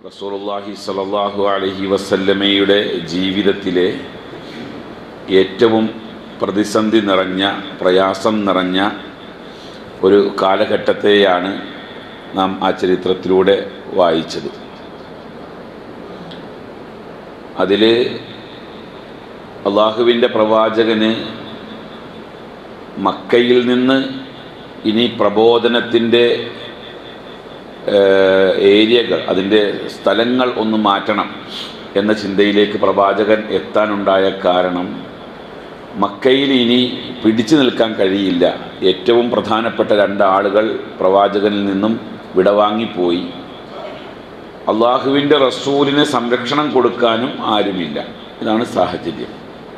റസൂലുള്ളാഹി സ്വല്ലല്ലാഹു അലൈഹി വസല്ലമയുടെ ജീവിതത്തിലെ ഏറ്റവും പ്രതിസന്ധി നിറഞ്ഞ പ്രയാസം നിറഞ്ഞ ഒരു കാലഘട്ടത്തെയാണ് നാം ആ ചരിത്രത്തിലൂടെ വായിച്ചത് അതിൽ അള്ളാഹുവിൻ്റെ പ്രവാചകന് മക്കയിൽ നിന്ന് ഇനി പ്രബോധനത്തിൻ്റെ ഏരിയകൾ അതിൻ്റെ സ്ഥലങ്ങൾ ഒന്ന് മാറ്റണം എന്ന ചിന്തയിലേക്ക് പ്രവാചകൻ എത്താനുണ്ടായ കാരണം മക്കയിൽ ഇനി പിടിച്ചു നിൽക്കാൻ കഴിയില്ല ഏറ്റവും പ്രധാനപ്പെട്ട രണ്ടാളുകൾ പ്രവാചകനിൽ നിന്നും വിടവാങ്ങിപ്പോയി അള്ളാഹുവിൻ്റെ റസൂലിന് സംരക്ഷണം കൊടുക്കാനും ആരുമില്ല ഇതാണ് സാഹചര്യം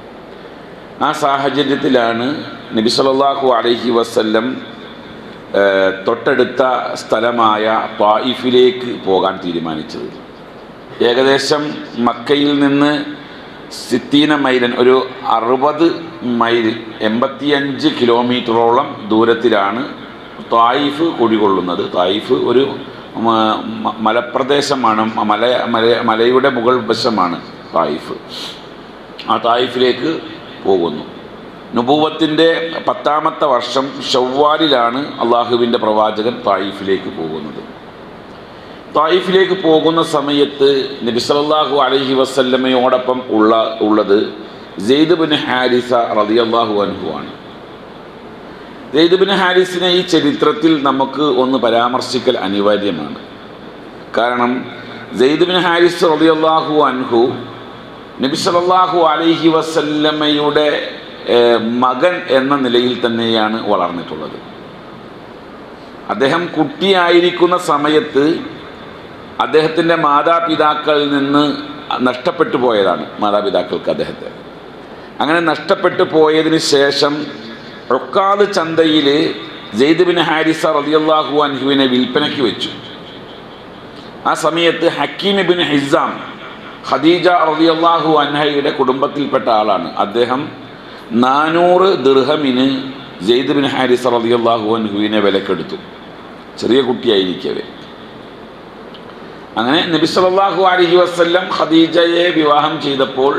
ആ സാഹചര്യത്തിലാണ് നബി സല്ലല്ലാഹു അലൈഹി വസല്ലം ഏഹ്, തൊട്ടടുത്ത സ്ഥലമായ പായിഫിലേക്ക് പോകാൻ തീരുമാനിച്ചത് ഏകദേശം മക്കയിൽ നിന്ന് സിത്തീന മൈലൻ ഒരു അറുപത് മൈൽ എൺപത്തിയഞ്ച് കിലോമീറ്ററോളം ദൂരത്തിലാണ് തായിഫ് കുടികൊള്ളുന്നത് തായിഫ് ഒരു മ- മ- മലപ്രദേശമാണ് മല മല മലയുടെ മുകൾ വശമാണ് തായിഫ് ആ തായിഫിലേക്ക് പോകുന്നു നുബൂവത്തിൻ്റെ പത്താമത്തെ വർഷം ഷവ്വാലിലാണ് അള്ളാഹുവിൻ്റെ പ്രവാചകൻ തായിഫിലേക്ക് പോകുന്നത് തായിഫിലേക്ക് പോകുന്ന സമയത്ത് നബി സല്ലല്ലാഹു അലൈഹി വസല്ലമയോടൊപ്പം ഉള്ള ഉള്ളത് സെയ്ദ് ബിൻ ഹാരിസ റളിയല്ലാഹു അൻഹു ആണ് സെയ്ദ് ബിൻ ഹാരിസിനെ ഈ ചരിത്രത്തിൽ നമുക്ക് ഒന്ന് പരാമർശിക്കൽ അനിവാര്യമാണ് കാരണം സെയ്ദ് ബിൻ ഹാരിസ് റളിയല്ലാഹു അൻഹു നബി സല്ലല്ലാഹു അലൈഹി വസല്ലമയുടെ ഏഹ്, മകൻ എന്ന നിലയിൽ തന്നെയാണ് വളർന്നിട്ടുള്ളത് അദ്ദേഹം കുട്ടിയായിരിക്കുന്ന സമയത്ത് അദ്ദേഹത്തിൻ്റെ മാതാപിതാക്കളിൽ നിന്ന് നഷ്ടപ്പെട്ടു പോയതാണ് മാതാപിതാക്കൾക്ക് അദ്ദേഹത്തെ അങ്ങനെ നഷ്ടപ്പെട്ടു പോയതിന് ശേഷം ഒക്കാത് ചന്തയിൽ ജെയ്ദ് ബിൻ ഹാരിസ റളിയല്ലാഹു അൻഹുവിനെ വിൽപ്പനയ്ക്ക് വെച്ചു ആ സമയത്ത് ഹക്കീം ബിൻ ഹിസാം ഖദീജ റളിയല്ലാഹു അൻഹയുടെ കുടുംബത്തിൽപ്പെട്ട ആളാണ് അദ്ദേഹം നാനൂറ് ദിർഹമിന് ജെയ്ദ് ബിൻ ഹാരിസ റളിയല്ലാഹു അൻഹുവിനെ വിലക്കെടുത്തു ചെറിയ കുട്ടിയായിരിക്കവേ അങ്ങനെ നബി സല്ലല്ലാഹു അലൈഹി വസല്ലം ഖദീജയെ വിവാഹം ചെയ്തപ്പോൾ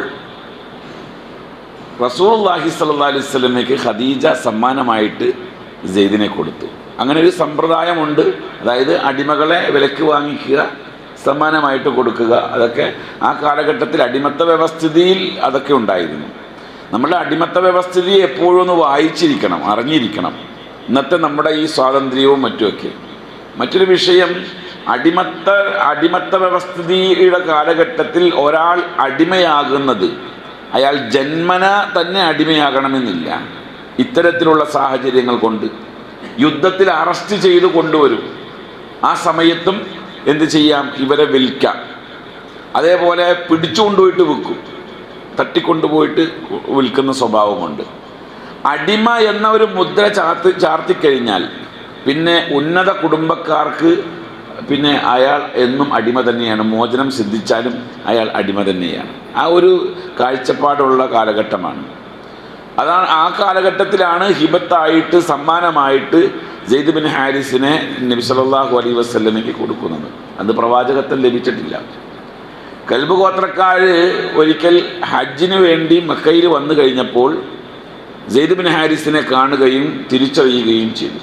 റസൂലുള്ളാഹി സ്വല്ലല്ലാഹി അലൈഹി വസല്ലമയ്ക്ക് ഖദീജ സമ്മാനമായിട്ട് സെയ്ദിനെ കൊടുത്തു അങ്ങനെ ഒരു സമ്പ്രദായമുണ്ട് അതായത് അടിമകളെ വിലക്ക് വാങ്ങിക്കുക സമ്മാനമായിട്ട് കൊടുക്കുക അതൊക്കെ ആ കാലഘട്ടത്തിൽ അടിമത്ത വ്യവസ്ഥിതിയിൽ അതൊക്കെ ഉണ്ടായിരുന്നു നമ്മുടെ അടിമത്ത വ്യവസ്ഥിതി എപ്പോഴും ഒന്ന് വായിച്ചിരിക്കണം അറിഞ്ഞിരിക്കണം ഇന്നത്തെ നമ്മുടെ ഈ സ്വാതന്ത്ര്യവും മറ്റുമൊക്കെ മറ്റൊരു വിഷയം അടിമത്ത അടിമത്ത വ്യവസ്ഥിതിയുടെ കാലഘട്ടത്തിൽ ഒരാൾ അടിമയാകുന്നത് അയാൾ ജന്മന തന്നെ അടിമയാകണമെന്നില്ല ഇത്തരത്തിലുള്ള സാഹചര്യങ്ങൾ കൊണ്ട് യുദ്ധത്തിൽ അറസ്റ്റ് ചെയ്ത് കൊണ്ടുവരും ആ സമയത്തും എന്ത് ചെയ്യാം ഇവരെ വിൽക്കാം അതേപോലെ പിടിച്ചുകൊണ്ടുപോയിട്ട് വിൽക്കും തട്ടിക്കൊണ്ടുപോയിട്ട് വിൽക്കുന്ന സ്വഭാവമുണ്ട് അടിമ എന്ന ഒരു മുദ്ര ചാർത്തി ചാർത്തിക്കഴിഞ്ഞാൽ പിന്നെ ഉന്നത കുടുംബക്കാർക്ക് പിന്നെ അയാൾ എന്നും അടിമ തന്നെയാണ് മോചനം സിദ്ധിച്ചാലും അയാൾ അടിമ തന്നെയാണ് ആ ഒരു കാഴ്ചപ്പാടുള്ള കാലഘട്ടമാണ് അതാണ് ആ കാലഘട്ടത്തിലാണ് ഹിബത്തായിട്ട് സമ്മാനമായിട്ട് ജെയ്ദ് ബിൻ ഹാരിസിനെ നബി സല്ലല്ലാഹു അലൈഹി വസല്ലമയ്ക്ക് കൊടുക്കുന്നത് അത് പ്രവാചകത്വം ലഭിച്ചിട്ടില്ല കൽബ് ഗോത്രക്കാര് ഒരിക്കൽ ഹജ്ജിന് വേണ്ടി മക്കയിൽ വന്നു കഴിഞ്ഞപ്പോൾ സെയ്ദ് ബിൻ ഹാരിസിനെ കാണുകയും തിരിച്ചറിയുകയും ചെയ്തു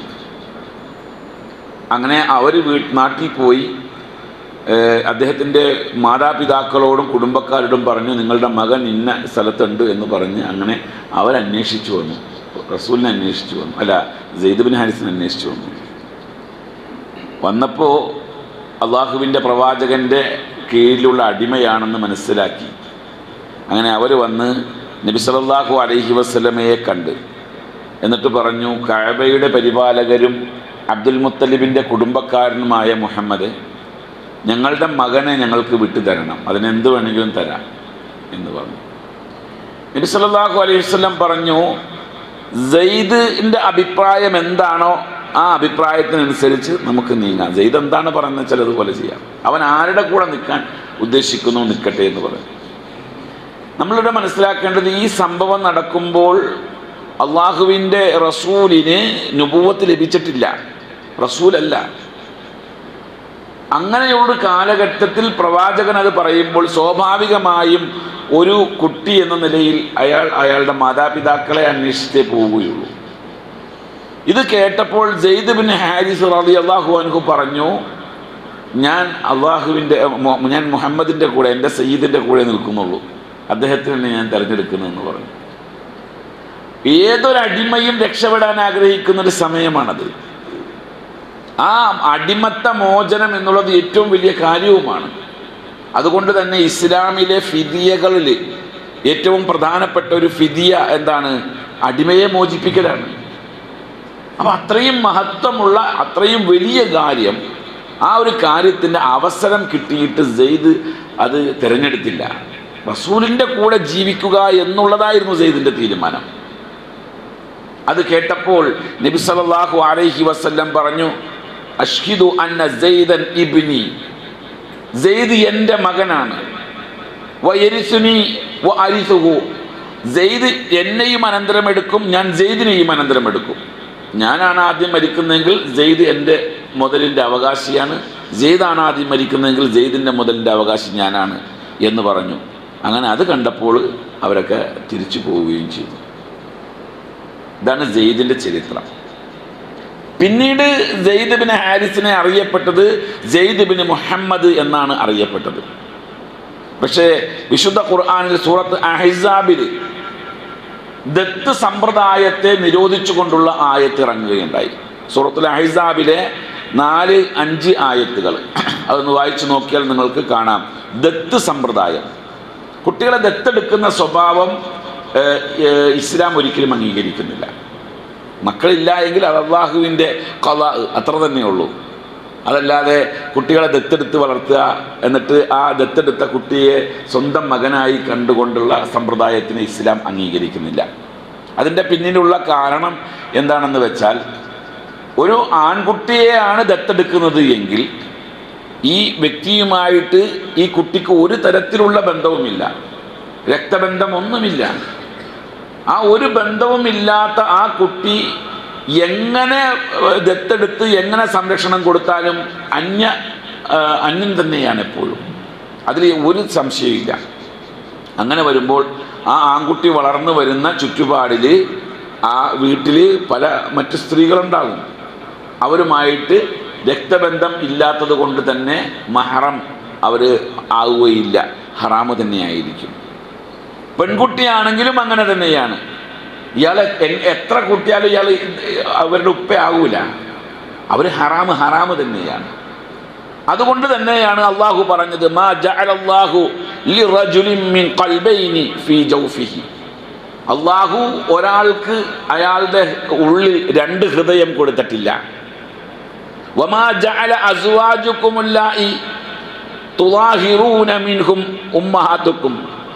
അങ്ങനെ അവർ വീ നാട്ടിൽ പോയി ഏഹ്, അദ്ദേഹത്തിൻ്റെ മാതാപിതാക്കളോടും കുടുംബക്കാരോടും പറഞ്ഞു നിങ്ങളുടെ മകൻ ഇന്ന സ്ഥലത്തുണ്ട് എന്ന് പറഞ്ഞ് അങ്ങനെ അവരന്വേഷിച്ചു വന്നു റസൂലിനെ അന്വേഷിച്ചു വന്നു അല്ല സെയ്ദ് ബിൻ ഹാരിസിനെ അന്വേഷിച്ചു വന്നു വന്നപ്പോൾ അള്ളാഹുവിൻ്റെ പ്രവാചകൻ്റെ കീഴിലുള്ള അടിമയാണെന്ന് മനസ്സിലാക്കി അങ്ങനെ അവർ വന്ന് നബി സല്ലല്ലാഹു അലൈഹി വസല്ലമയെ കണ്ട് എന്നിട്ട് പറഞ്ഞു കഅബയുടെ പരിപാലകരും അബ്ദുൽ മുത്തലിബിൻ്റെ കുടുംബക്കാരനുമായ മുഹമ്മദ് ഞങ്ങളുടെ മകനെ ഞങ്ങൾക്ക് വിട്ടു തരണം അതിനെന്ത് വേണമെങ്കിലും തരാം എന്ന് പറഞ്ഞു നബി സല്ലല്ലാഹു അലൈഹി വസല്ലം പറഞ്ഞു സെയ്ദിൻ്റെ അഭിപ്രായം എന്താണോ ആ അഭിപ്രായത്തിനനുസരിച്ച് നമുക്ക് നീങ്ങാം സെയ്ദ് എന്താണ് പറയുന്നത് വെച്ചാൽ അതുപോലെ ചെയ്യാം അവൻ ആരുടെ കൂടെ നിൽക്കാൻ ഉദ്ദേശിക്കുന്നു നിൽക്കട്ടെ എന്ന് പറഞ്ഞു നമ്മളിവിടെ മനസ്സിലാക്കേണ്ടത് ഈ സംഭവം നടക്കുമ്പോൾ അള്ളാഹുവിൻ്റെ റസൂലിന് നുപൂവത്ത് ലഭിച്ചിട്ടില്ല റസൂലല്ല അങ്ങനെയുള്ള കാലഘട്ടത്തിൽ പ്രവാചകൻ അത് പറയുമ്പോൾ സ്വാഭാവികമായും ഒരു കുട്ടി എന്ന നിലയിൽ അയാൾ അയാളുടെ മാതാപിതാക്കളെ അന്വേഷിച്ചേ പോവുകയുള്ളൂ ഇത് കേട്ടപ്പോൾ ജെയ്ദ് ബിൻ ഹാരിസ് റളി അള്ളാഹു അൻഹു പറഞ്ഞു ഞാൻ അള്ളാഹുവിൻ്റെ മൊ- ഞാൻ മുഹമ്മദിൻ്റെ കൂടെ എൻ്റെ സയ്യിദിൻ്റെ കൂടെ നിൽക്കുന്നുള്ളൂ അദ്ദേഹത്തിനെ ഞാൻ തിരഞ്ഞെടുക്കുന്നതെന്ന് പറഞ്ഞു ഏതൊരടിമയും രക്ഷപ്പെടാൻ ആഗ്രഹിക്കുന്ന ഒരു സമയമാണത് ആ അടിമത്ത മോചനം എന്നുള്ളത് ഏറ്റവും വലിയ കാര്യവുമാണ് അതുകൊണ്ട് തന്നെ ഇസ്ലാമിലെ ഫിദിയകളിൽ ഏറ്റവും പ്രധാനപ്പെട്ട ഒരു ഫിദിയ എന്താണ് അടിമയെ മോചിപ്പിക്കലാണ് അപ്പം അത്രയും മഹത്വമുള്ള അത്രയും വലിയ കാര്യം ആ ഒരു കാര്യത്തിൻ്റെ അവസരം കിട്ടിയിട്ട് സെയ്ദ് അത് തിരഞ്ഞെടുത്തില്ല റസൂലിൻ്റെ കൂടെ ജീവിക്കുക എന്നുള്ളതായിരുന്നു സെയ്ദിൻ്റെ തീരുമാനം അത് കേട്ടപ്പോൾ നബി സല്ലല്ലാഹു അലൈഹി വസല്ലം പറഞ്ഞു അഷ്ഹിദു അന്ന സെയ്ദൻ ഇബ്നി സെയ്ദ് എൻ്റെ മകനാണ് വയരിസുനി വ അരിസുഹു സെയ്ദ് എന്നെയും അനന്തരം എടുക്കും ഞാൻ സെയ്ദിനെയും അനന്തരം എടുക്കും ഞാനാണ് ആദ്യം മരിക്കുന്നതെങ്കിൽ സെയ്ദ് എൻ്റെ മുതലിൻ്റെ അവകാശിയാണ് സെയ്ദാണ് ആദ്യം മരിക്കുന്നതെങ്കിൽ സെയ്ദിൻ്റെ മുതലിൻ്റെ അവകാശി ഞാനാണ് എന്ന് പറഞ്ഞു അങ്ങനെ അത് കണ്ടപ്പോൾ അവരൊക്കെ തിരിച്ചു പോവുകയും ചെയ്തു ഇതാണ് സെയ്ദിൻ്റെ ചരിത്രം പിന്നീട് സെയ്ദ് ബിൻ ഹാരിസിനെ അറിയപ്പെട്ടത് സെയ്ദ് ബിൻ മുഹമ്മദ് എന്നാണ് അറിയപ്പെട്ടത് പക്ഷേ വിശുദ്ധ ഖുർആാനിൽ സൂറത്ത് അഹിസാബിൽ ദത്ത് സമ്പ്രദായത്തെ നിരോധിച്ചുകൊണ്ടുള്ള ആയത്ത് ഇറങ്ങുകയുണ്ടായി സൂറത്തുൽ അഹിസാബിലെ നാല് അഞ്ച് ആയത്തുകൾ അതൊന്ന് വായിച്ചു നോക്കിയാൽ നിങ്ങൾക്ക് കാണാം ദത്ത് സമ്പ്രദായം കുട്ടികളെ ദത്തെടുക്കുന്ന സ്വഭാവം ഏഹ്, ഏഹ്, ഇസ്ലാം ഒരിക്കലും അംഗീകരിക്കുന്നില്ല മക്കളില്ല എങ്കിൽ അത് അള്ളാഹുവിൻ്റെ കഥ അത്ര തന്നെയുള്ളൂ അതല്ലാതെ കുട്ടികളെ ദത്തെടുത്ത് വളർത്തുക എന്നിട്ട് ആ ദത്തെടുത്ത കുട്ടിയെ സ്വന്തം മകനായി കണ്ടുകൊണ്ടുള്ള സമ്പ്രദായത്തിന് ഇസ്ലാം അംഗീകരിക്കുന്നില്ല അതിൻ്റെ പിന്നിലുള്ള കാരണം എന്താണെന്ന് വെച്ചാൽ ഒരു ആൺകുട്ടിയെയാണ് ദത്തെടുക്കുന്നത് എങ്കിൽ ഈ വ്യക്തിയുമായിട്ട് ഈ കുട്ടിക്ക് ഒരു തരത്തിലുള്ള ബന്ധവുമില്ല രക്തബന്ധം ഒന്നുമില്ല ആ ഒരു ബന്ധവുമില്ലാത്ത ആ കുട്ടി എങ്ങനെ ഏഹ്, ദത്തെടുത്ത് എങ്ങനെ സംരക്ഷണം കൊടുത്താലും അന്യ ഏഹ്, അന്യൻ തന്നെയാണ് എപ്പോഴും അതിൽ ഒരു സംശയമില്ല അങ്ങനെ വരുമ്പോൾ ആ ആൺകുട്ടി വളർന്നു വരുന്ന ചുറ്റുപാടിൽ ആ വീട്ടിൽ പല മറ്റു സ്ത്രീകളുണ്ടാകും അവരുമായിട്ട് രക്തബന്ധം ഇല്ലാത്തത് കൊണ്ട് തന്നെ മഹറം അവർ ആവുകയില്ല ഹറാമ് തന്നെയായിരിക്കും പെൺകുട്ടിയാണെങ്കിലും അങ്ങനെ തന്നെയാണ് ഇയാൾ എത്ര കുട്ടിയാലും ഇയാൾ അവരുടെ ഉപ്പ ആകൂല അവർ ഹറാമ് ഹറാമ് തന്നെയാണ് അതുകൊണ്ട് തന്നെയാണ് അള്ളാഹു പറഞ്ഞത് മാ ജഅലല്ലാഹു ലിറജുലിൻ മിൻ ഖൽബൈനി ഫീ ജൗഫിഹി അള്ളാഹു ഒരാൾക്ക് അയാളുടെ ഉള്ളിൽ രണ്ട് ഹൃദയം കൊടുത്തിട്ടില്ല വമാ ജഅല അസ്വാജുക്കുമുല്ലായി തുളാഹിറൂന മിൻഹും ഉമ്മഹാത്തുക്കും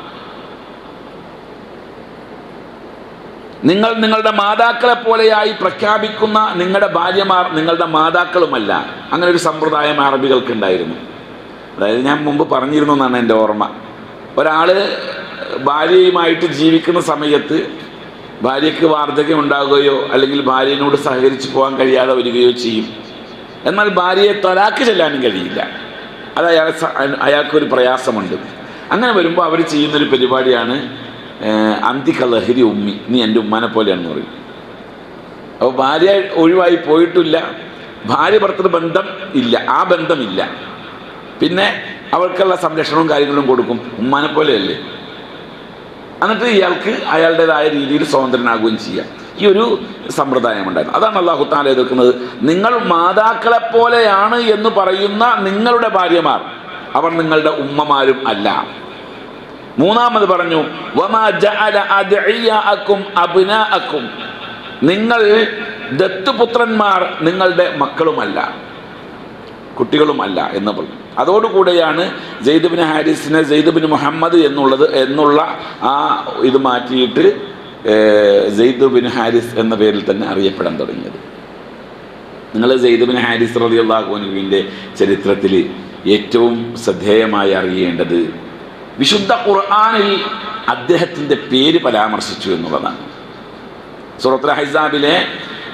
നിങ്ങൾ നിങ്ങളുടെ മാതാക്കളെ പോലെയായി പ്രഖ്യാപിക്കുന്ന നിങ്ങളുടെ ഭാര്യമാർ നിങ്ങളുടെ മാതാക്കളുമല്ല അങ്ങനെ ഒരു സമ്പ്രദായം അറബികൾക്ക് ഉണ്ടായിരുന്നു അതായത് ഞാൻ മുമ്പ് പറഞ്ഞിരുന്നു എന്നാണ് എൻ്റെ ഓർമ്മ ഒരാൾ ഭാര്യയുമായിട്ട് ജീവിക്കുന്ന സമയത്ത് ഭാര്യയ്ക്ക് വാർദ്ധക്യം ഉണ്ടാകുകയോ അല്ലെങ്കിൽ ഭാര്യനോട് സഹകരിച്ച് പോകാൻ കഴിയാതെ വരികയോ ചെയ്യും എന്നാൽ ഭാര്യയെ തൊലാക്ക് ചെല്ലാനും കഴിയില്ല അത് അയാൾ അയാൾക്കൊരു പ്രയാസമുണ്ട് അങ്ങനെ വരുമ്പോൾ അവർ ചെയ്യുന്നൊരു പരിപാടിയാണ് ഏഹ്, അന്തിക ലഹരി ഉമ്മി നീ എൻ്റെ ഉമ്മാനെ പോലെയാണെന്ന് പറയും അപ്പോൾ ഭാര്യ ഒഴിവായി പോയിട്ടില്ല ഭാര്യ ഭർത്തൃ ബന്ധം ഇല്ല ആ ബന്ധമില്ല പിന്നെ അവൾക്കുള്ള സംരക്ഷണവും കാര്യങ്ങളും കൊടുക്കും ഉമ്മാനെ പോലെയല്ലേ എന്നിട്ട് ഇയാൾക്ക് അയാളുടേതായ രീതിയിൽ സ്വതന്ത്രനാകുകയും ചെയ്യാം ഈ ഒരു സമ്പ്രദായം ഉണ്ടായിരുന്നു അതാണ് അള്ളാഹു താല എതിർക്കുന്നത് നിങ്ങൾ മാതാക്കളെ പോലെയാണ് എന്ന് പറയുന്ന നിങ്ങളുടെ ഭാര്യമാർ അവർ നിങ്ങളുടെ ഉമ്മമാരും അല്ല മൂന്നാമത് പറഞ്ഞു വമാ ജഅല അദ്ഇയാഅക്കും അബ്നാഅക്കും നിങ്ങൾ ദത്തുപുത്രന്മാർ നിങ്ങളുടെ മക്കളുമല്ല കുട്ടികളുമല്ല എന്ന് പറഞ്ഞു അതോടുകൂടെയാണ് ജെയ്ദബിൻ ഹാരിസിനെ ജെയ്ദബിൻ മുഹമ്മദ് എന്നുള്ളത് എന്നുള്ള ആ ഇത് മാറ്റിയിട്ട് ജെയ്ദ് ബിൻ ഹാരിസ് എന്ന പേരിൽ തന്നെ അറിയപ്പെടാൻ തുടങ്ങിയത് നിങ്ങൾ ജെയ്ദ് ബിൻ ഹാരിസ് റളിയല്ലാഹുവിൻ്റെ ചരിത്രത്തിൽ ഏറ്റവും ശ്രദ്ധേയമായി അറിയേണ്ടത് വിശുദ്ധ ഖുർആനിൽ അദ്ദേഹത്തിൻ്റെ പേര് പരാമർശിച്ചു എന്നുള്ളതാണ് സൂറത്തുൽ ഹൈസാബിലെ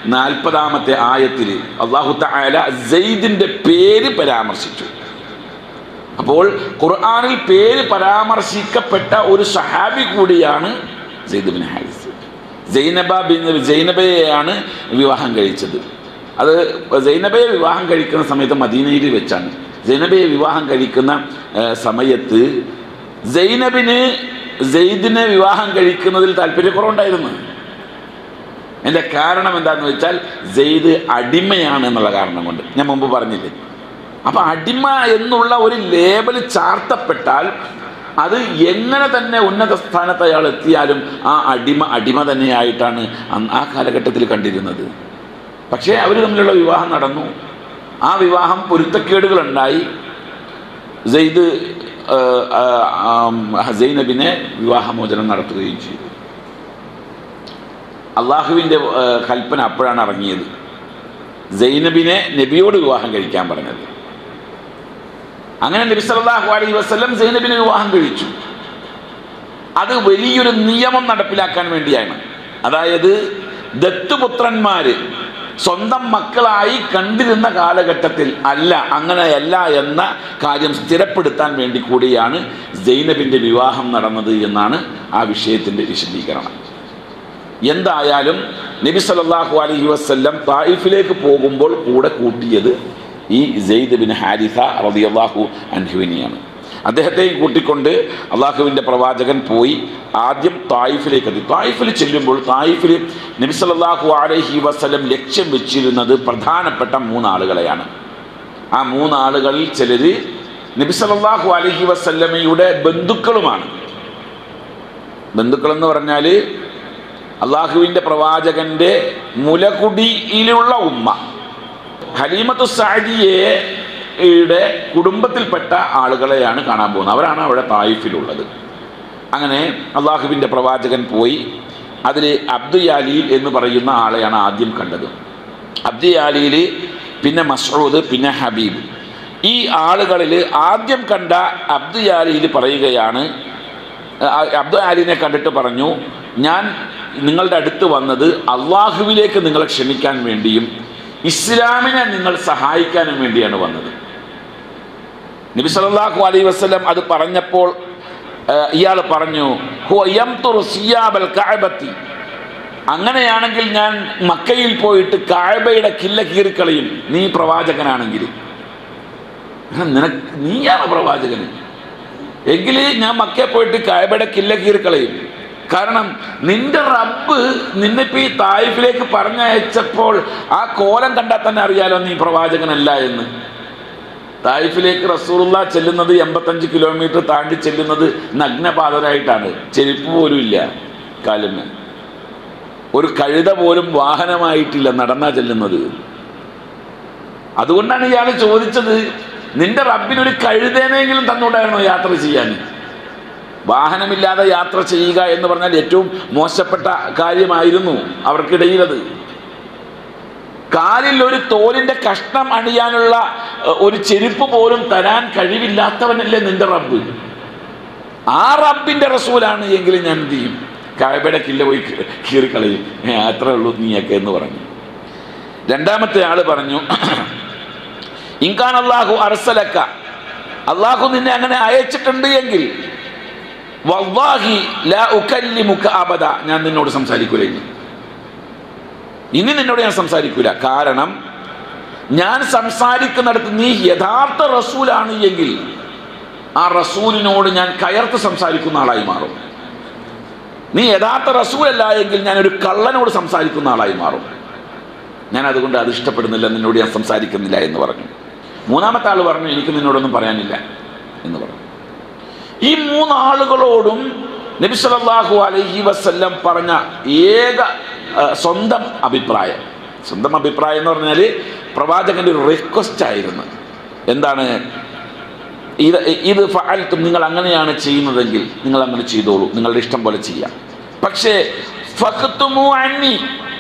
നാൽപ്പതാമത്തെ ആയത്തിൽ അള്ളാഹു തആല സെയ്ദിന്റെ പേര് പരാമർശിച്ചു അപ്പോൾ ഖുർആനിൽ പേര് പരാമർശിക്കപ്പെട്ട ഒരു സഹാബി കൂടിയാണ് Zaid bin Haris Zainab bin സൈനബയെയാണ് വിവാഹം കഴിച്ചത് അത് സൈനബയെ വിവാഹം കഴിക്കുന്ന സമയത്ത് മദീനയിൽ വെച്ചാണ് സൈനബയെ വിവാഹം കഴിക്കുന്ന ഏഹ്, സമയത്ത് സൈനബിന് സെയ്ദിനെ വിവാഹം കഴിക്കുന്നതിൽ താല്പര്യക്കുറവുണ്ടായിരുന്നു എൻ്റെ കാരണം എന്താണെന്ന് വെച്ചാൽ സെയ്ദ് അടിമയാണ് എന്നുള്ള കാരണം കൊണ്ട് ഞാൻ മുമ്പ് പറഞ്ഞില്ലേ അപ്പൊ അടിമ എന്നുള്ള ഒരു ലേബൽ ചാർത്തപ്പെട്ടാൽ അത് എങ്ങനെ തന്നെ ഉന്നത സ്ഥാനത്ത് അയാൾ എത്തിയാലും ആ അടിമ അടിമ തന്നെയായിട്ടാണ് അന്ന് ആ കാലഘട്ടത്തിൽ കണ്ടിരുന്നത് പക്ഷേ അവർ തമ്മിലുള്ള വിവാഹം നടന്നു ആ വിവാഹം പൊരുത്തക്കേടുകളുണ്ടായി സെയ്ദ് ഏഹ്, ആഹ്, ആം, സൈനബിനെ വിവാഹമോചനം നടത്തുകയും ചെയ്തു അള്ളാഹുവിൻ്റെ ഏഹ്, കൽപ്പന അപ്പോഴാണ് ഇറങ്ങിയത് സൈനബിനെ നബിയോട് വിവാഹം കഴിക്കാൻ പറഞ്ഞത് അങ്ങനെ നബി സല്ലല്ലാഹു അലൈഹി വസല്ലം സൈനബിനെ വിവാഹം കഴിച്ചു അത് വലിയൊരു നിയമം നടപ്പിലാക്കാൻ വേണ്ടിയാണ് അതായത് ദത്തുപുത്രന്മാര് സ്വന്തം മക്കളായി കണ്ടിരുന്ന കാലഘട്ടത്തിൽ അല്ല അങ്ങനെയല്ല എന്ന കാര്യം സ്ഥിരപ്പെടുത്താൻ വേണ്ടി കൂടിയാണ് സൈനബിൻ്റെ വിവാഹം നടന്നത് എന്നാണ് ആ വിഷയത്തിൻ്റെ വിശദീകരണം എന്തായാലും നബി സല്ലല്ലാഹു അലൈഹി വസല്ലം തായിഫിലേക്ക് പോകുമ്പോൾ കൂടെ കൂട്ടിയത് ഈ സെയ്ദ് ബിൻ ഹാരിസ റളിയല്ലാഹു അൻഹുവിനെയാണ് അദ്ദേഹത്തെയും കൂട്ടിക്കൊണ്ട് അള്ളാഹുവിൻ്റെ പ്രവാചകൻ പോയി ആദ്യം തായിഫിലേക്ക് എത്തി തായിഫിൽ ചെല്ലുമ്പോൾ തായിഫിൽ നബി സല്ലല്ലാഹു അലൈഹി വസല്ലം ലക്ഷ്യം വെച്ചിരുന്നത് പ്രധാനപ്പെട്ട മൂന്നാളുകളെയാണ് ആ മൂന്നാളുകളിൽ ചിലർ നബി സല്ലല്ലാഹു അലൈഹി വസല്ലമയുടെ ബന്ധുക്കളുമാണ് ബന്ധുക്കളെന്ന് പറഞ്ഞാൽ അള്ളാഹുവിൻ്റെ പ്രവാചകന്റെ മുലകുടിയിലുള്ള ഉമ്മ ഹലീമത്തു സാദിയയുടെ കുടുംബത്തിൽപ്പെട്ട ആളുകളെയാണ് കാണാൻ പോകുന്നത് അവരാണ് അവിടെ തായിഫിലുള്ളത് അങ്ങനെ അള്ളാഹുവിൻ്റെ പ്രവാചകൻ പോയി അതിൽ അബ്ദുയാലീൽ എന്ന് പറയുന്ന ആളെയാണ് ആദ്യം കണ്ടത് അബ്ദുയാലിയിൽ പിന്നെ മസൂദ് പിന്നെ ഹബീബ് ഈ ആളുകളിൽ ആദ്യം കണ്ട അബ്ദുയാലിയിൽ പറയുകയാണ് അബ്ദു ആലിനെ കണ്ടിട്ട് പറഞ്ഞു ഞാൻ നിങ്ങളുടെ അടുത്ത് വന്നത് അള്ളാഹുവിലേക്ക് നിങ്ങളെ ക്ഷണിക്കാൻ വേണ്ടിയും ഇസ്ലാമിനെ നിങ്ങൾ സഹായിക്കാനും വേണ്ടിയാണ് വന്നത് നബി സല്ലല്ലാഹു അലൈഹി വസല്ലം അത് പറഞ്ഞപ്പോൾ ഇയാൾ പറഞ്ഞു "ഹുവ യംതുറു സിയാബൽ കഅബത്തി അങ്ങനെയാണെങ്കിൽ ഞാൻ മക്കയിൽ പോയിട്ട് കായബയുടെ കില്ല കീറിക്കളയും നീ പ്രവാചകനാണെങ്കിൽ നിനക്ക് നീയാണ് പ്രവാചകൻ എങ്കിൽ ഞാൻ മക്കയെ പോയിട്ട് കായബയുടെ കില്ല കീറിക്കളയും കാരണം നിന്റെ റബ്ബ് നിന്നെ ഇപ്പൊ ഈ തായിഫിലേക്ക് പറഞ്ഞയച്ചപ്പോൾ ആ കോലം കണ്ടാൽ തന്നെ അറിയാലോ നീ പ്രവാചകനല്ല എന്ന് തായിഫിലേക്ക് റസൂലുള്ള ചെല്ലുന്നത് എൺപത്തഞ്ച് കിലോമീറ്റർ താണ്ടി ചെല്ലുന്നത് നഗ്നപാതരായിട്ടാണ് ചെരുപ്പ് പോലും ഇല്ല കാലിന് ഒരു കഴുത പോലും വാഹനമായിട്ടില്ല നടന്നാ ചെല്ലുന്നത് അതുകൊണ്ടാണ് ഇയാൾ ചോദിച്ചത് നിന്റെ റബ്ബിനൊരു കഴുതേനെങ്കിലും തന്നുണ്ടായിരുന്നോ യാത്ര ചെയ്യാൻ വാഹനമില്ലാതെ യാത്ര ചെയ്യുക എന്ന് പറഞ്ഞാൽ ഏറ്റവും മോശപ്പെട്ട കാര്യമായിരുന്നു അവർക്കിടയിലത് കാലിൽ ഒരു തോലിന്റെ കഷ്ണം അണിയാനുള്ള ഏഹ്, ഒരു ചെരുപ്പ് പോലും തരാൻ കഴിവില്ലാത്തവനല്ലേ നിന്റെ റബ്ബ് ആ റബ്ബിന്റെ റസൂലാണ് എങ്കിൽ ഞാൻ എന്ത് ചെയ്യും കായബയുടെ കില്ല പോയി കീ- കീറിക്കളയും ഏ, അത്രേ ഉള്ളൂ നീയൊക്കെ എന്ന് പറഞ്ഞു രണ്ടാമത്തെ ആള് പറഞ്ഞു ഇൻകാൻ അള്ളാഹു അറസലക്ക അള്ളാഹു നിന്നെ അങ്ങനെ അയച്ചിട്ടുണ്ട് എങ്കിൽ വല്ലാഹി ലാ ഉകല്ലിമുക അബദ ഞാൻ നിന്നോട് സംസാരിക്കൂല ഇനി ഇനി നിന്നോട് ഞാൻ സംസാരിക്കൂല കാരണം ഞാൻ സംസാരിക്കുന്നിടത്ത് നീ യഥാർത്ഥ റസൂലാണ് എങ്കിൽ ആ റസൂലിനോട് ഞാൻ കയർത്ത് സംസാരിക്കുന്ന ആളായി മാറും നീ യഥാർത്ഥ റസൂലല്ല എങ്കിൽ ഞാൻ ഒരു കള്ളനോട് സംസാരിക്കുന്ന ആളായി മാറും ഞാൻ അതുകൊണ്ട് അത് ഇഷ്ടപ്പെടുന്നില്ല നിന്നോട് ഞാൻ സംസാരിക്കുന്നില്ല എന്ന് പറഞ്ഞു മൂന്നാമത്തെ ആൾ പറഞ്ഞു എനിക്ക് നിന്നോടൊന്നും പറയാനില്ല എന്ന് പറഞ്ഞു ഈ മൂന്നാളുകളോടും നബി സല്ലല്ലാഹു അലൈഹി വസല്ലം പറഞ്ഞ ഏക ആ, സ്വന്തം അഭിപ്രായം സ്വന്തം അഭിപ്രായം എന്ന് പറഞ്ഞാൽ പ്രവാചകന്റെ ഒരു റിക്വസ്റ്റ് ആയിരുന്നു എന്താണ് ഇത് ഇത് ഫഅൽത്തും നിങ്ങൾ അങ്ങനെയാണ് ചെയ്യുന്നതെങ്കിൽ നിങ്ങൾ അങ്ങനെ ചെയ്തോളൂ നിങ്ങളുടെ ഇഷ്ടം പോലെ ചെയ്യാം പക്ഷേ ഫഖ്തുമു അന്നി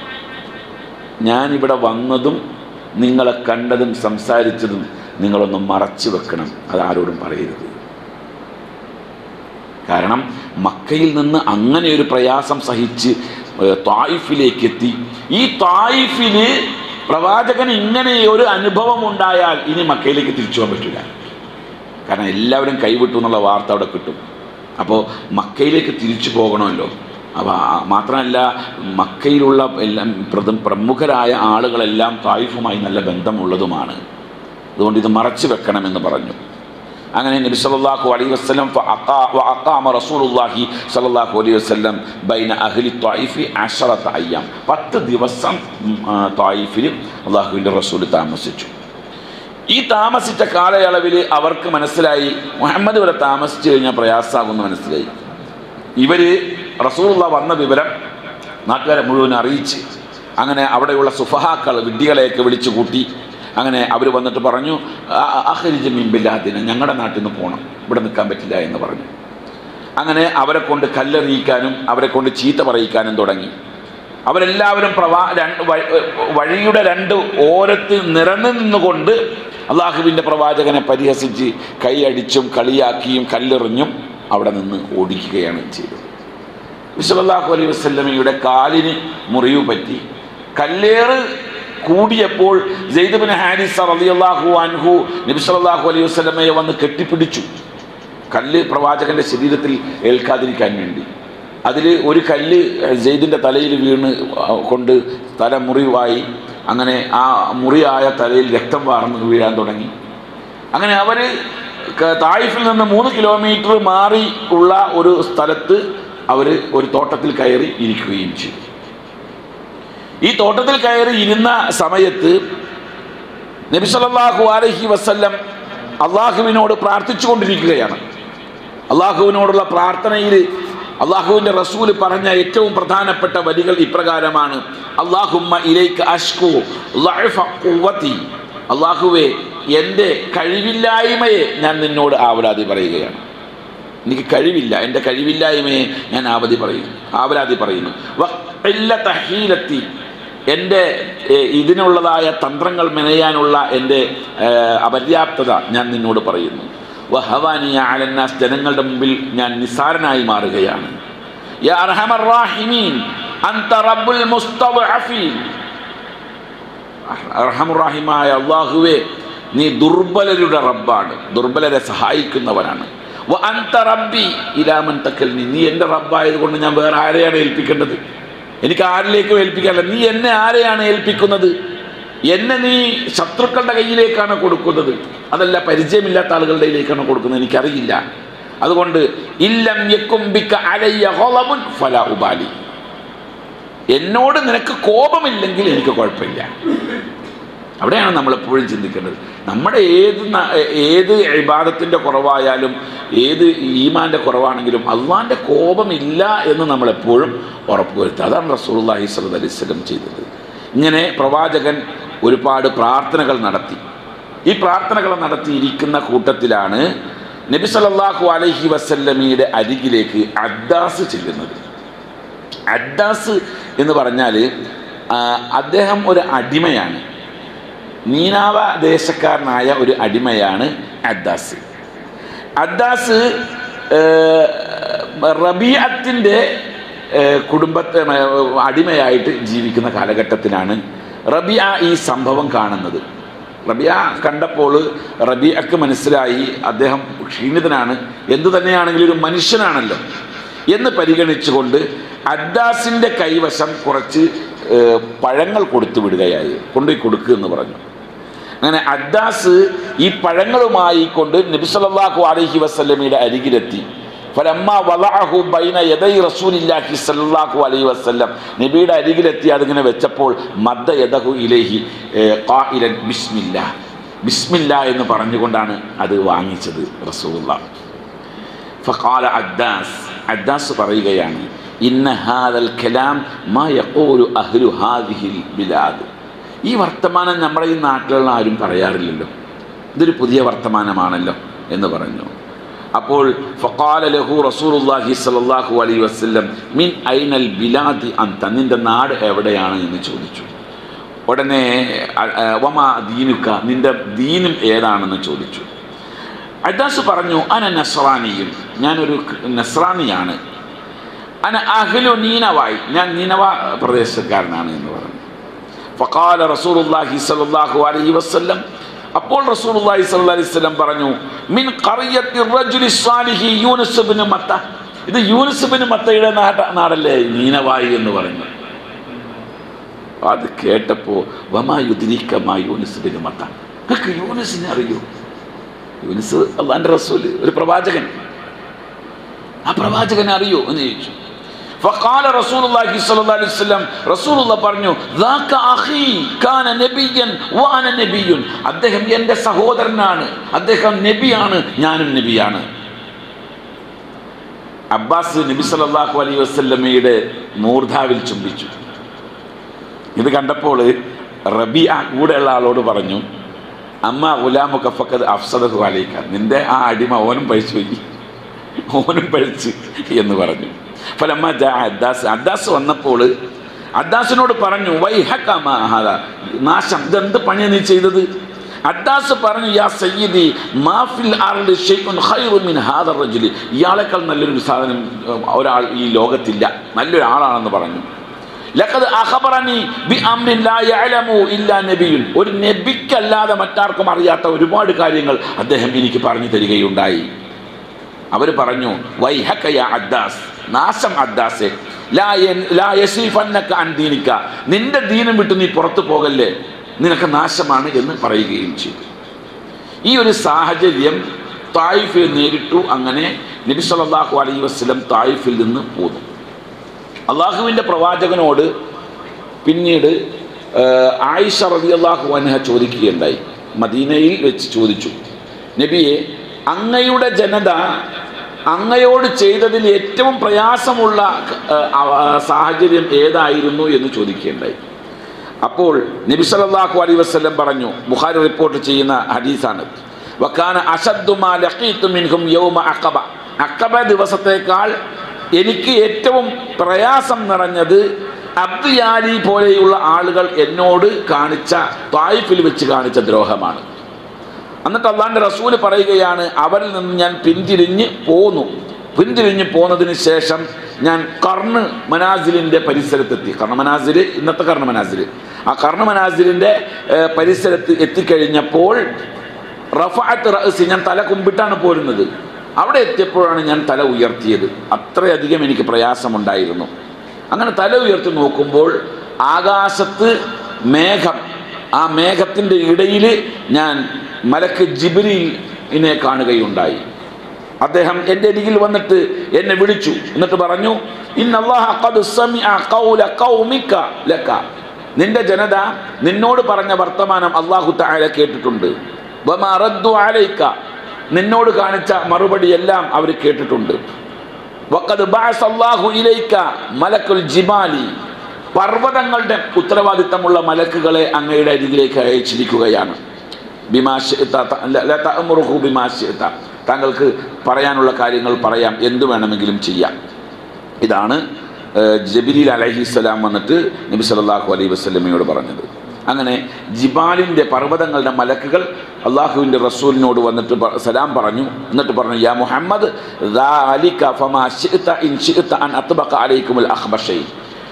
ഞാനിവിടെ വന്നതും നിങ്ങളെ കണ്ടതും സംസാരിച്ചതും നിങ്ങളൊന്ന് മറച്ചു വെക്കണം അത് ആരോടും പറയരുത് കാരണം മക്കയിൽ നിന്ന് അങ്ങനെ ഒരു പ്രയാസം സഹിച്ച് ഏഹ്, തായിഫിലേക്ക് എത്തി ഈ തായിഫില് പ്രവാചകന് ഇങ്ങനെ ഒരു അനുഭവം ഉണ്ടായാൽ ഇനി മക്കയിലേക്ക് തിരിച്ചു പോകാൻ പറ്റില്ല കാരണം എല്ലാവരും കൈവിട്ടു എന്നുള്ള വാർത്ത അവിടെ കിട്ടും അപ്പോൾ മക്കയിലേക്ക് തിരിച്ചു പോകണമല്ലോ അപ്പോൾ മാത്രമല്ല മക്കയിലുള്ള എല്ലാം പ്രഥ പ്രമുഖരായ ആളുകളെല്ലാം തായിഫുമായി നല്ല ബന്ധമുള്ളതുമാണ് അതുകൊണ്ട് ഇത് മറച്ചു വെക്കണമെന്ന് പറഞ്ഞു അങ്ങനെ നബി സല്ലല്ലാഹു അലൈഹി വസല്ലം അഖാമ റസൂലുള്ളാഹി സല്ലല്ലാഹു അലൈഹി വസല്ലം ബൈന അഹ്ലി ത്വായിഫി അശറത അയ്യാം പത്ത് ദിവസം ഉം, ആ, ത്വായിഫിൽ അള്ളാഹുവിൻ്റെ റസൂൽ താമസിച്ചു ഈ താമസിച്ച കാലയളവിൽ അവർക്ക് മനസ്സിലായി മുഹമ്മദ് ഇവിടെ താമസിച്ചു കഴിഞ്ഞാൽ പ്രയാസമാകുമെന്ന് മനസ്സിലായി ഇവര് റസൂലുള്ള വന്ന വിവരം നാട്ടുകാരെ മുഴുവൻ അറിയിച്ച് അങ്ങനെ അവിടെയുള്ള സുഫഹാക്കൾ വിഡ്ഢികളെയൊക്കെ വിളിച്ചു കൂട്ടി അങ്ങനെ അവർ വന്നിട്ട് പറഞ്ഞു അഹരിജ മീൻബില്ലാതിന് ഞങ്ങളുടെ നാട്ടിൽ നിന്ന് പോകണം ഇവിടെ നിൽക്കാൻ പറ്റില്ല എന്ന് പറഞ്ഞു അങ്ങനെ അവരെ കൊണ്ട് കല്ലെറിയിക്കാനും അവരെ കൊണ്ട് ചീത്ത പറയിക്കാനും തുടങ്ങി അവരെല്ലാവരും പ്രവാ രണ്ട് വഴി- വഴിയുടെ രണ്ട് ഓരത്ത് നിറഞ്ഞു നിന്നുകൊണ്ട് അള്ളാഹുവിൻ്റെ പ്രവാചകനെ പരിഹസിച്ച് കൈയടിച്ചും കളിയാക്കിയും കല്ലെറിഞ്ഞും അവിടെ നിന്ന് ഓടിക്കുകയാണ് ചെയ്തത് വിസലല്ലാഹു അലൈഹി വസല്ലമയുടെ കാലിന് മുറിവ് പറ്റി കല്ലേറ് കൂടിയപ്പോൾ ജെയ്ദബിൻ ഹാരിസ റളിയല്ലാഹു അൻഹു നബി സല്ലല്ലാഹു അലൈഹി വസല്ലമയെ വന്ന് കെട്ടിപ്പിടിച്ചു കല്ല് പ്രവാചകന്റെ ശരീരത്തിൽ ഏൽക്കാതിരിക്കാൻ വേണ്ടി അതിൽ ഒരു കല്ല് ജെയ്ദിൻ്റെ തലയിൽ വീണ് കൊണ്ട് തല മുറിവായി അങ്ങനെ ആ മുറിയായ തലയിൽ രക്തം വാർന്ന് വീഴാൻ തുടങ്ങി അങ്ങനെ അവർ തായിഫിൽ നിന്ന് മൂന്ന് കിലോമീറ്റർ മാറി ഉള്ള ഒരു സ്ഥലത്ത് അവർ ഒരു തോട്ടത്തിൽ കയറി ഇരിക്കുകയും ചെയ്തു ഈ തോട്ടത്തിൽ കയറി ഇരുന്ന സമയത്ത് നബി സല്ലല്ലാഹു അലൈഹി വസല്ലം അള്ളാഹുവിനോട് പ്രാർത്ഥിച്ചു കൊണ്ടിരിക്കുകയാണ് അള്ളാഹുവിനോടുള്ള പ്രാർത്ഥനയിൽ അള്ളാഹുവിൻ്റെ റസൂല് പറഞ്ഞ ഏറ്റവും പ്രധാനപ്പെട്ട വരികൾ ഇപ്രകാരമാണ് അള്ളാഹുമ്മ ഇലൈക്ക് അഷ്കു ലഅഫ ഖുവ്വതി അള്ളാഹുവെ എൻ്റെ കഴിവില്ലായ്മയെ ഞാൻ നിന്നോട് ആവലാതി പറയുകയാണ് എനിക്ക് കഴിവില്ല എൻ്റെ കഴിവില്ലായ്മയെ ഞാൻ ആവതി പറയുന്നു ആവലാതി പറയുന്നു വഖില്ലത ഹീലത്തി എൻ്റെ ഏഹ്, ഇതിനുള്ളതായ തന്ത്രങ്ങൾ മെനയാനുള്ള എൻ്റെ ഏഹ്, അപര്യാപ്തത ഞാൻ നിന്നോട് പറയുന്നു വഹവാനിയ അലന്നാസ് ജനങ്ങളുടെ മുമ്പിൽ ഞാൻ നിസാരനായി മാറുകയാണ് യാ അർഹമർ റാഹിമീൻ അൻത റബ്ബുൽ മുസ്തദ്അഫീൻ അർഹമുറാഹിമായ അള്ളാഹുവേ നീ ദുർബലരുടെ റബ്ബാണ് ദുർബലരെ സഹായിക്കുന്നവനാണ് വ അൻത റബ്ബി ഇലാമൻ തക്കൽനി നീ എൻ്റെ റബ്ബായതുകൊണ്ട് ഞാൻ വേറെ ആരെയാണ് ഏൽപ്പിക്കേണ്ടത് എനിക്ക് ആരിലേക്കും ഏൽപ്പിക്കാനല്ല നീ എന്നെ ആരെയാണ് ഏൽപ്പിക്കുന്നത് എന്നെ നീ ശത്രുക്കളുടെ കയ്യിലേക്കാണ് കൊടുക്കുന്നത് അതല്ല പരിചയമില്ലാത്ത ആളുകളുടെ കയ്യിലേക്കാണ് കൊടുക്കുന്നത് എനിക്കറിയില്ല അതുകൊണ്ട് ഇല്ലം യക്കുംബിക്ക അലയ്യ ഗളബുൻ ഫലാ ഉബാലി എന്നോട് നിനക്ക് കോപമില്ലെങ്കിൽ എനിക്ക് കുഴപ്പമില്ല അവിടെയാണ് നമ്മൾ എപ്പോഴും ചിന്തിക്കേണ്ടത് നമ്മുടെ ഏത് ന- ഏത് ഇബാദത്തിൻ്റെ കുറവായാലും ഏത് ഈമാൻ്റെ കുറവാണെങ്കിലും അള്ളാൻ്റെ കോപമില്ല എന്ന് നമ്മൾ എപ്പോഴും ഉറപ്പുവരുത്തുക അതാണ് റസൂലുള്ളാഹി സ്വല്ലല്ലാഹി അലൈഹി വസല്ലം ചെയ്തത് ഇങ്ങനെ പ്രവാചകൻ ഒരുപാട് പ്രാർത്ഥനകൾ നടത്തി ഈ പ്രാർത്ഥനകൾ നടത്തിയിരിക്കുന്ന കൂട്ടത്തിലാണ് നബി സല്ലല്ലാഹു അലൈഹി വസല്ലമയുടെ അരികിലേക്ക് അദ്ദാസ് ചെല്ലുന്നത് അദ്ദാസ് എന്ന് പറഞ്ഞാൽ ആ, അദ്ദേഹം ഒരു അടിമയാണ് നീനാവ ദേശക്കാരനായ ഒരു അടിമയാണ് അദ്ദാസ് അദ്ദാസ് റബിയത്തിൻ്റെ കുടുംബത്തെ ഏർ, അടിമയായിട്ട് ജീവിക്കുന്ന കാലഘട്ടത്തിലാണ് റബിയ ഈ സംഭവം കാണുന്നത് റബിയ കണ്ടപ്പോൾ റബിയക്ക് മനസ്സിലായി അദ്ദേഹം ക്ഷീണിതനാണ് എന്തു തന്നെയാണെങ്കിലും ഒരു മനുഷ്യനാണല്ലോ എന്ന് പരിഗണിച്ചുകൊണ്ട് അദ്ദാസിൻ്റെ കൈവശം കുറച്ച് ഏർ, പഴങ്ങൾ കൊടുത്തു വിടുകയായി കൊണ്ടുപോയി കൊടുക്കുക എന്ന് പറഞ്ഞു അങ്ങനെ അദ്ദാസ് ഈ പഴങ്ങളുമായി കൊണ്ട് നബി സല്ലല്ലാഹു അലൈഹി വസല്ലമയുടെ അരികിലെത്തി ഫലമ്മ വലഅഹു ബൈന യദൈ റസൂലില്ലാഹി സല്ലല്ലാഹു അലൈഹി വസല്ലം നബിയുടെ അരികിലെത്തി അതിങ്ങനെ വെച്ചപ്പോൾ മദ്ദ യദഹു ഇലൈഹി ഏർ, ഖായിലൻ ബിസ്മില്ലാ ബിസ്മില്ല എന്ന് പറഞ്ഞുകൊണ്ടാണ് അത് വാങ്ങിച്ചത് റസൂലുള്ള ഫഖാല അദ്ദാസ് അദ്ദാസ് പറയുകയാണ് ഇന്ന ഹാദൽ കലാം മാ യഖൂലു അഹ്ലു ഹാദിഹിൽ ബിലാദ് ഈ വർത്തമാനം നമ്മുടെ ഈ നാട്ടിലുള്ള ആരും പറയാറില്ലല്ലോ ഇതൊരു പുതിയ വർത്തമാനമാണല്ലോ എന്ന് പറഞ്ഞു അപ്പോൾ ഫഖാല ലഹു റസൂലുള്ളാഹി സ്വല്ലല്ലാഹു അലൈഹി വസല്ലം മിൻ ഐനൽ ബിലാദി അന്ത നിന്റെ നാട് എവിടെയാണ് എന്ന് ചോദിച്ചു ഉടനെ അ- അ, വമാ ദീനുക്ക നിന്റെ ദീനും ഏതാണെന്ന് ചോദിച്ചു അദ്ദാസ് പറഞ്ഞു അന നസ്രാനിയും ഞാനൊരു നസ്രാനിയാണ് അന അഹ്ലു നീനവായി ഞാൻ നീനവ പ്രദേശക്കാരനാണ് എന്ന് പറഞ്ഞു ഫഖാല റസൂലുള്ളാഹി സ്വല്ലല്ലാഹു അലൈഹി വസല്ലം അപ്പോൾ റസൂലുള്ളാഹി സ്വല്ലല്ലാഹി അലൈഹി വസല്ലം പറഞ്ഞു മിൻ ഖറിയത്തി റജുലി സ്വാലിഹി യൂനുസ് ഇബ്നു മത്ത ഇത് യൂനുസ് ഇബ്നു മത്തയുടെ നാട നാടല്ലേ നീനവായി എന്ന് പറഞ്ഞു അത് കേട്ടപ്പോ വമാ യുദ്രിക മാ യൂനുസ് ഇബ്നു മത്ത നിങ്ങൾക്ക് യൂനുസിനെ അറിയൂ യൂനുസ് അള്ളാന്റെ റസൂൽ ഒരു പ്രവാചകൻ ആ പ്രവാചകനെ അറിയോ എന്ന് ചോദിച്ചു فقال رسول الله صلى الله عليه وسلم رسول الله പറഞ്ഞു ذاك اخي كان نبيا وانا نبي അദ്ദേഹം എൻ്റെ സഹോദരനാണ് അദ്ദേഹം നബിയാണ് ഞാനും നബിയാണ് അബ്ബാസ് നബി സല്ലല്ലാഹു അലൈഹി വസല്ലമയുടെ മൂർധാവിൽ ചുംബിച്ചു ഇത് കണ്ടപ്പോൾ റബിയ കൂടെയുള്ള ആളോട് പറഞ്ഞു അമ്മ ഗുലാമു കഫക്കത് അഫ്സദഹു അലൈക്ക നിന്റെ ആ അടിമ ഓനും പഴിച്ചു പോയി ഓനും പഴിച്ച് എന്ന് പറഞ്ഞു ഫലമ്മ ജാ അദ്ദാസ് അദ്ദാസ് വന്നപ്പോൾ അദ്ദാസിനോട് പറഞ്ഞു വൈഹക്കമാഹാദ നാശം ഇതെന്ത് പണിയാണ് നീ ചെയ്തത് അദ്ദാസ് പറഞ്ഞു യാ സയ്യിദി മാഫിൽ ആറിൽ ഷെയ്ഖുൻ ഖൈറു മിൻ ഹാദർ റജുലി ഇയാളെക്കാൾ നല്ലൊരു സാധനം ഏർ, ഒരാൾ ഈ ലോകത്തില്ല നല്ലൊരാളാണെന്ന് പറഞ്ഞു ലഖദ് അഖബറനി ബി അംരിൻ ലാ യഅലമു ഇല്ലാ നബിയുൻ ഒരു നബിക്കല്ലാതെ മറ്റാർക്കും അറിയാത്ത ഒരുപാട് കാര്യങ്ങൾ അദ്ദേഹം എനിക്ക് പറഞ്ഞു തരികയുണ്ടായി അവർ പറഞ്ഞു വൈഹക യാ അദ്ദാസ് നാശം അദ്ദാസെ ലാ യൻ- ലാ യസീഫന്നക അൻ ദീനിക നിന്റെ ദീനം വിട്ട് നീ പുറത്തു പോകല്ലേ നിനക്ക് നാശമാണ് എന്ന് പറയുകയും ചെയ്തു ഈ ഒരു സാഹചര്യം തായിഫിൽ നേരിട്ടു അങ്ങനെ നബി സല്ലല്ലാഹു അലൈഹി വസല്ലം തായിഫിൽ നിന്ന് പോന്നു അള്ളാഹുവിൻ്റെ പ്രവാചകനോട് പിന്നീട് ആ, ആയിഷ റളിയല്ലാഹു അൻഹ ചോദിക്കുകയുണ്ടായി മദീനയിൽ വെച്ച് ചോദിച്ചു നബിയെ അങ്ങയുടെ ജനത അങ്ങയോട് ചെയ്തതിൽ ഏറ്റവും പ്രയാസമുള്ള ആ, ആ, സാഹചര്യം ഏതായിരുന്നു എന്ന് ചോദിക്കുകയുണ്ടായി അപ്പോൾ നബി സല്ലല്ലാഹു അലൈഹി വസല്ലം പറഞ്ഞു ബുഖാരി റിപ്പോർട്ട് ചെയ്യുന്ന ഹദീസാണ് വക്കാന അഷദ്ദു മാ ലഖീതു മിൻഹും യൗമ അഖബ അഖബ ദിവസത്തേക്കാൾ എനിക്ക് ഏറ്റവും പ്രയാസം നിറഞ്ഞത് അബ്ദിയാലി പോലെയുള്ള ആളുകൾ എന്നോട് കാണിച്ച തായിഫിൽ വെച്ച് കാണിച്ച ദ്രോഹമാണ് എന്നിട്ട് അള്ളാന്റെ റസൂല് പറയുകയാണ് അവരിൽ നിന്ന് ഞാൻ പിന്തിരിഞ്ഞ് പോന്നു പിന്തിരിഞ്ഞ് പോന്നതിന് ശേഷം ഞാൻ കർണ് മനാസിലിൻ്റെ പരിസരത്തെത്തി കർണ മനാസിൽ ഇന്നത്തെ കർണ മനാസിൽ ആ കർണ മനാസിലിൻ്റെ ഏർ, പരിസരത്ത് എത്തിക്കഴിഞ്ഞപ്പോൾ റഫഅത്ത് റഅസി ഞാൻ തല കുമ്പിട്ടാണ് പോരുന്നത് അവിടെ എത്തിയപ്പോഴാണ് ഞാൻ തല ഉയർത്തിയത് അത്രയധികം എനിക്ക് പ്രയാസമുണ്ടായിരുന്നു അങ്ങനെ തല ഉയർത്തി നോക്കുമ്പോൾ ആകാശത്ത് മേഘം ആ മേഘത്തിൻ്റെ ഇടയിൽ ഞാൻ മലക്ക് ജിബ്രീലിനെ കാണുകയുണ്ടായി അദ്ദേഹം എൻ്റെ അരികിൽ വന്നിട്ട് എന്നെ വിളിച്ചു എന്നിട്ട് പറഞ്ഞു ഇന്നല്ലാഹ ഖദ് സമിഅ ഖൗല ഖൗമിക ലക നിന്റെ ജനത നിന്നോട് പറഞ്ഞ വർത്തമാനം അള്ളാഹു തആല കേട്ടിട്ടുണ്ട് വമാ റദ്ദു അലൈക നിന്നോട് കാണിച്ച മറുപടി എല്ലാം അവർ കേട്ടിട്ടുണ്ട് വഖദ് ബഅസ അല്ലാഹു ഇലൈക മലക്കുൽ ജിബാലി പർവ്വതങ്ങളുടെ ഉത്തരവാദിത്തമുള്ള മലക്കുകളെ അങ്ങയുടെ അരികിലേക്ക് അയച്ചിരിക്കുകയാണ് ബിമാ ശിഅത ത- ല- ല തഅമുറുഹു ബിമാ ശിഅത. താങ്കൾക്ക് പറയാനുള്ള കാര്യങ്ങൾ പറയാം എന്തു വേണമെങ്കിലും ചെയ്യാം ഇതാണ് ഏഹ്, ജബിരിൽ അലഹിസ്സലാം വന്നിട്ട് നബി സല്ലല്ലാഹു അലൈഹി വസല്ലമയോട് പറഞ്ഞത് അങ്ങനെ ജിബാലിൻ്റെ പർവ്വതങ്ങളുടെ മലക്കുകൾ അള്ളാഹുവിൻ്റെ റസൂലിനോട് വന്നിട്ട് പ- സലാം പറഞ്ഞു എന്നിട്ട് പറഞ്ഞു യാ മുഹമ്മദ് ذَلِكَ فَمَا شِئْتَ إِنْ شِئْتَ أَنْ أَطْبَقَ عَلَيْكُمُ الْأَخْبَشَيْنِ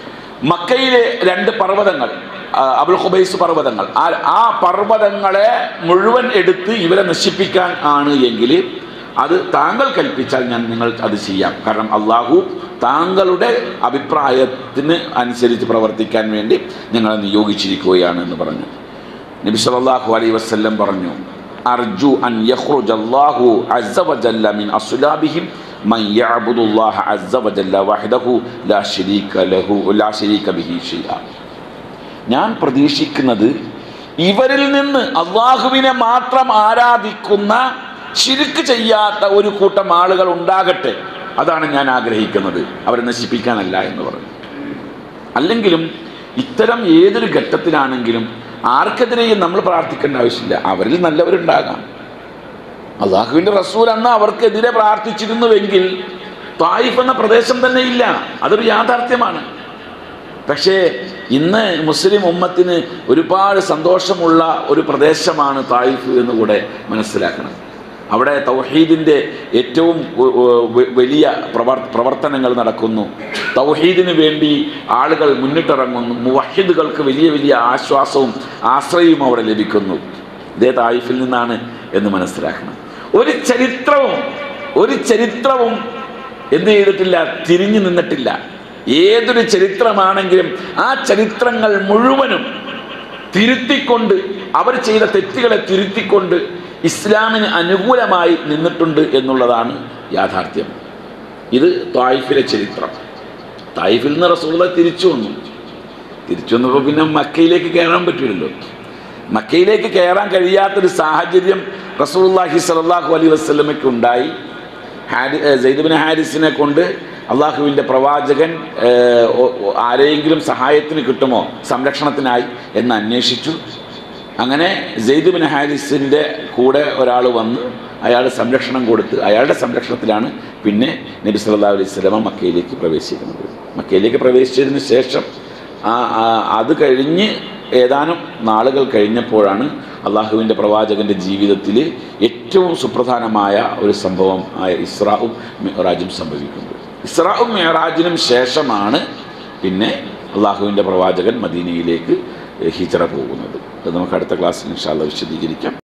മക്കയിലെ രണ്ട് പർവ്വതങ്ങൾ ആ, അബുൽ ഖുബൈസ് പർവ്വതങ്ങൾ ആ ആ പർവ്വതങ്ങളെ മുഴുവൻ എടുത്ത് ഇവരെ നശിപ്പിക്കാൻ ആണ് എങ്കിൽ അത് താങ്കൾ കൽപ്പിച്ചാൽ ഞാൻ നിങ്ങൾ അത് ചെയ്യാം കാരണം അള്ളാഹു താങ്കളുടെ അഭിപ്രായത്തിന് അനുസരിച്ച് പ്രവർത്തിക്കാൻ വേണ്ടി ഞങ്ങളെ നിയോഗിച്ചിരിക്കുകയാണ് എന്ന് പറഞ്ഞു നബി സല്ലല്ലാഹു അലൈഹി വസല്ലം പറഞ്ഞു അർജു അൻ യഖ്റുജ അല്ലാഹു അസ്സ വജല്ല മിൻ അസ്ലാബിഹിം മൻ യഅബുദു അല്ലാഹ അസ്സ വജല്ല വഹ്ദഹു ലാ ശരീക ലഹു ലാ ശരീക ബിഹി ഷൈഅ ഞാൻ പ്രതീക്ഷിക്കുന്നത് ഇവരിൽ നിന്ന് അള്ളാഹുവിനെ മാത്രം ആരാധിക്കുന്ന ശിരുക്ക് ചെയ്യാത്ത ഒരു കൂട്ടം ആളുകൾ ഉണ്ടാകട്ടെ അതാണ് ഞാൻ ആഗ്രഹിക്കുന്നത് അവരെ നശിപ്പിക്കാനല്ല എന്ന് പറഞ്ഞു അല്ലെങ്കിലും ഇത്തരം ഏതൊരു ഘട്ടത്തിലാണെങ്കിലും ആർക്കെതിരെയും നമ്മൾ പ്രാർത്ഥിക്കേണ്ട ആവശ്യമില്ല അവരിൽ നല്ലവരുണ്ടാകാം അള്ളാഹുവിൻ്റെ റസൂൽ അന്ന് അവർക്കെതിരെ പ്രാർത്ഥിച്ചിരുന്നുവെങ്കിൽ തായിഫ് എന്ന പ്രദേശം തന്നെ ഇല്ല അതൊരു യാഥാർത്ഥ്യമാണ് പക്ഷേ ഇന്ന് മുസ്ലിം ഉമ്മത്തിന് ഒരുപാട് സന്തോഷമുള്ള ഒരു പ്രദേശമാണ് തായിഫ് എന്ന് കൂടെ മനസ്സിലാക്കണം അവിടെ തൗഹീദിൻ്റെ ഏറ്റവും ഉ- ഉ- വ- വലിയ പ്രവർ പ്രവർത്തനങ്ങൾ നടക്കുന്നു തൗഹീദിന് വേണ്ടി ആളുകൾ മുന്നിട്ടിറങ്ങുന്നു മുവഹിദുകൾക്ക് വലിയ വലിയ ആശ്വാസവും ആശ്രയവും അവിടെ ലഭിക്കുന്നു ഇതേ തായിഫിൽ നിന്നാണ് എന്ന് മനസ്സിലാക്കണം ഒരു ചരിത്രവും ഒരു ചരിത്രവും എന്ത് ചെയ്തിട്ടില്ല തിരിഞ്ഞു നിന്നിട്ടില്ല ഏതൊരു ചരിത്രമാണെങ്കിലും ആ ചരിത്രങ്ങൾ മുഴുവനും തിരുത്തിക്കൊണ്ട് അവർ ചെയ്ത തെറ്റുകളെ തിരുത്തിക്കൊണ്ട് ഇസ്ലാമിന് അനുകൂലമായി നിന്നിട്ടുണ്ട് എന്നുള്ളതാണ് യാഥാർത്ഥ്യം ഇത് തായിഫിലെ ചരിത്രം തായിഫിൽ നിന്ന് റസൂള തിരിച്ചു വന്നു തിരിച്ചു വന്നപ്പോൾ പിന്നെ മക്കയിലേക്ക് കയറാൻ പറ്റില്ലല്ലോ മക്കയിലേക്ക് കയറാൻ കഴിയാത്തൊരു സാഹചര്യം റസൂലുള്ളാഹി സ്വല്ലല്ലാഹു അലൈഹി വസല്ലമയ്ക്ക് ഉണ്ടായി ഹാരി ജയ്ദബിൻ ഹാരിസിനെ കൊണ്ട് അള്ളാഹുവിൻ്റെ പ്രവാചകൻ ഏഹ്, ഒ- ഒ- ആരെയെങ്കിലും സഹായത്തിന് കിട്ടുമോ സംരക്ഷണത്തിനായി എന്ന് അന്വേഷിച്ചു അങ്ങനെ സെയ്ദ് ബിൻ ഹാരിസിൻ്റെ കൂടെ ഒരാൾ വന്ന് അയാൾ സംരക്ഷണം കൊടുത്ത് അയാളുടെ സംരക്ഷണത്തിലാണ് പിന്നെ നബി സല്ലല്ലാഹു അലൈഹി വസല്ലമ മക്കയിലേക്ക് പ്രവേശിക്കുന്നത് മക്കയിലേക്ക് പ്രവേശിച്ചതിന് ശേഷം ആ ആ- അത് കഴിഞ്ഞ് ഏതാനും നാളുകൾ കഴിഞ്ഞപ്പോഴാണ് അള്ളാഹുവിൻ്റെ പ്രവാചകൻ്റെ ജീവിതത്തിൽ ഏറ്റവും സുപ്രധാനമായ ഒരു സംഭവം ആയ ഇസ്രാവും മെഹറാജും സംഭവിക്കുന്നത് ഇസ്രാവും മെഹറാജിനും ശേഷമാണ് പിന്നെ അള്ളാഹുവിൻ്റെ പ്രവാചകൻ മദീനയിലേക്ക് ഹിജറ പോകുന്നത് അത് നമുക്ക് അടുത്ത ക്ലാസ്സിൽ ഇൻഷാല്ല വിശദീകരിക്കാം